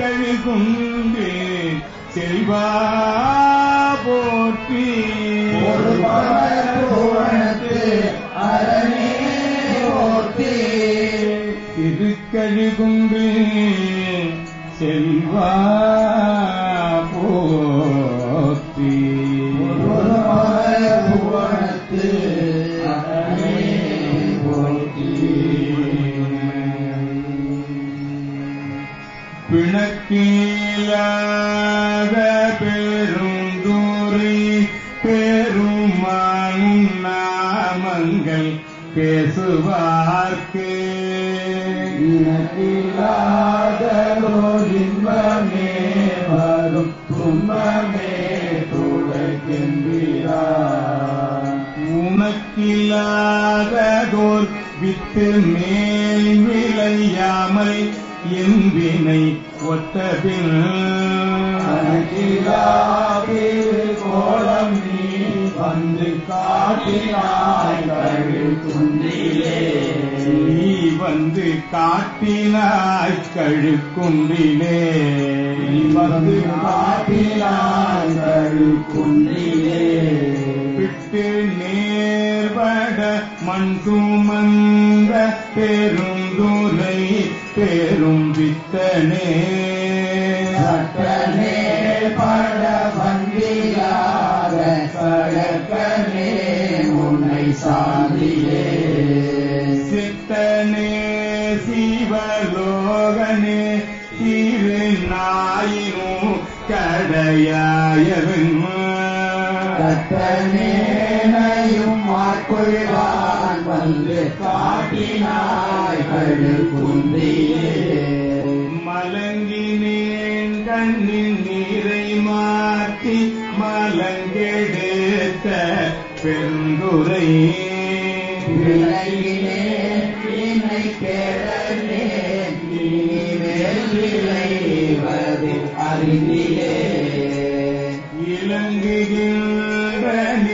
திருக்கழுகுண்டு செல்வா போற்றி ஒரு புவனத்து அரணே போற்றி திருக்கழுகுண்டு செல்வா போற்றி ஒரு புவனத்து அரணே போற்றி பிணக்கீழாத பெருந்தூரை பெருமானும் நாமங்கள் பேசுவார்க்கு இனத்திலாதோர் இன்பமே வரும் துன்பமே துடைக்கின்றார் உனக்கில்லாததோர் வித்து மேல் விளையாமல் என்பினை ஒத்தபின் அனகிலாவில் கோலம் நீ வந்து காட்டினாய் கழில் குன்றிலே நீ வந்து காட்டினாய் கழுக்குன்றிலே நீ வந்து காட்டினாய் கழில் குன்றிலே விட்டு நேர்வட மண் சுமந்த பெருந்துரை பெரும் வித்தனே சட்டனே பட வந்தியாத கடற்கனே உன்னை சாந்தியே சித்தனே சிவலோகனே திரு நாயினும் கடையாயவன் கத்தனேனையும் மாற்கொள்வான் வந்து காட்டினாய் கழில் குன்றிலே மலங்கினேன் கண்ணின் நீரை மாற்றி மலங்கெடுத்த பெருந்துரை விளங்கினேன் வினை கேளனேன் இனிமேல் விளைவது அறிந்திலே இலங்குகின்ற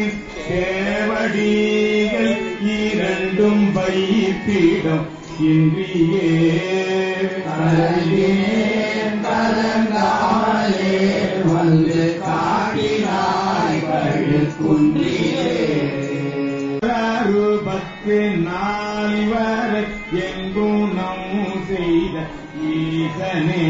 தேவடிகள் இரண்டும் வைத்திடும் இன்றியே கலங்கினேன் கலங்காமலே வந்து காட்டினாய் கழில் குன்றிலே அறுபத்து நாள் வரை எங்குணம் செய்த ஈசனே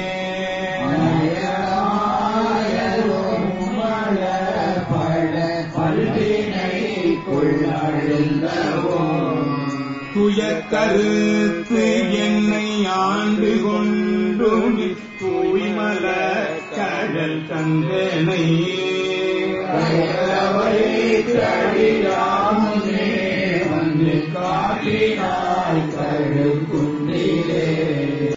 துய கருத்து என்னை ஆண்டு கொண்டு நீ தூய்மல கடல் தந்தனை வந்து காட்டினாய் கழுக்குண்டிலே